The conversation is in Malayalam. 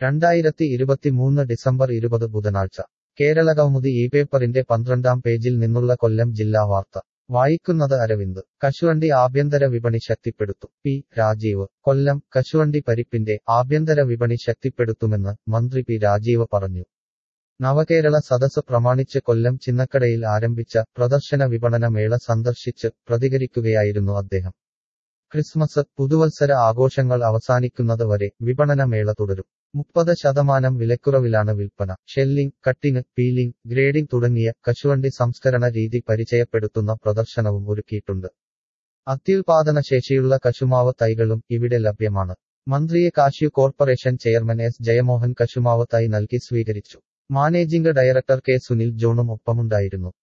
രണ്ടായിരത്തി ഇരുപത്തിമൂന്ന് ഡിസംബർ ഇരുപത് ബുധനാഴ്ച കേരളകൗമുദി ഈ പേപ്പറിന്റെ പന്ത്രണ്ടാം പേജിൽ നിന്നുള്ള കൊല്ലം ജില്ലാ വാർത്ത വായിക്കുന്നത് അരവിന്ദ് കശുവണ്ടി ആഭ്യന്തര വിപണി ശക്തിപ്പെടുത്തും പി രാജീവ് കൊല്ലം കശുവണ്ടി പരിപ്പിന്റെ ആഭ്യന്തര വിപണി ശക്തിപ്പെടുത്തുമെന്ന് മന്ത്രി പി രാജീവ് പറഞ്ഞു നവകേരള സദസ് പ്രമാണിച്ച് കൊല്ലം ചിന്നക്കടയിൽ ആരംഭിച്ച പ്രദർശന വിപണന മേള സന്ദർശിച്ച് പ്രതികരിക്കുകയായിരുന്നു അദ്ദേഹം ക്രിസ്മസ് പുതുവത്സര ആഘോഷങ്ങൾ അവസാനിക്കുന്നത് വരെ വിപണന മേള തുടരും മുപ്പത് ശതമാനം വിലക്കുറവിലാണ് വിൽപ്പന ഷെല്ലിംഗ് കട്ടിംഗ് പീലിംഗ് ഗ്രേഡിംഗ് തുടങ്ങിയ കശുവണ്ടി സംസ്കരണ രീതി പരിചയപ്പെടുത്തുന്ന പ്രദർശനവും ഒരുക്കിയിട്ടുണ്ട് അത്യുൽപാദന ശേഷിയുള്ള കശുമാവ് തൈകളും ഇവിടെ ലഭ്യമാണ് മന്ത്രിയെ cashew corporation chairman S Jayamohan കശുമാവ് തൈ നൽകി സ്വീകരിച്ചു മാനേജിംഗ് ഡയറക്ടർ കെ സുനിൽ ജോണും ഒപ്പമുണ്ടായിരുന്നു